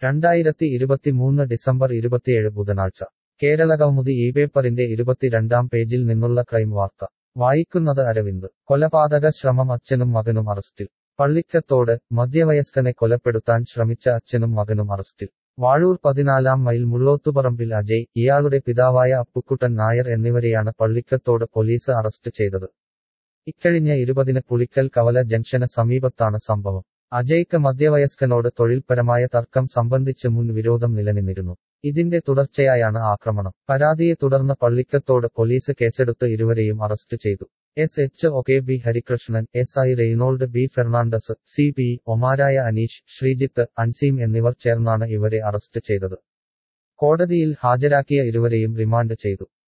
രണ്ടായിരത്തി ഇരുപത്തിമൂന്ന് ഡിസംബർ ഇരുപത്തിയേഴ് ബുധനാഴ്ച കേരളകൗമുദി ഈ പേപ്പറിന്റെ ഇരുപത്തിരണ്ടാം പേജിൽ നിന്നുള്ള ക്രൈം വാർത്ത വായിക്കുന്നത് അരവിന്ദ് കൊലപാതക ശ്രമം അച്ഛനും മകനും അറസ്റ്റിൽ പള്ളിക്കത്തോട് മധ്യവയസ്കനെ കൊലപ്പെടുത്താൻ ശ്രമിച്ച അച്ഛനും മകനും അറസ്റ്റിൽ വാഴൂർ പതിനാലാം മൈൽ മുള്ളോത്തുപറമ്പിൽ അജയ് ഇയാളുടെ പിതാവായ അപ്പുക്കുട്ടൻ നായർ എന്നിവരെയാണ് പള്ളിക്കത്തോട് പോലീസ് അറസ്റ്റ് ചെയ്തത് ഇക്കഴിഞ്ഞ ഇരുപതിന് പുളിക്കൽ കവല ജംഗ്ഷന് സമീപത്താണ് സംഭവം അജയ്ക്ക് മധ്യവയസ്കനോട് തൊഴിൽപരമായ തർക്കം സംബന്ധിച്ച് മുൻ വിരോധം നിലനിന്നിരുന്നു ഇതിന്റെ തുടർച്ചയായാണ് ആക്രമണം പരാതിയെ തുടർന്ന് പള്ളിക്കത്തോട് പോലീസ് കേസെടുത്ത് ഇരുവരെയും അറസ്റ്റ് ചെയ്തു S H O K B Harikrishnan S I Reynold B Fernandez C P ഒമാരായ അനീഷ് ശ്രീജിത്ത് അൻസീം എന്നിവർ ചേർന്നാണ് ഇവരെ അറസ്റ്റ് ചെയ്തത് കോടതിയിൽ ഹാജരാക്കിയ ഇരുവരെയും റിമാൻഡ് ചെയ്തു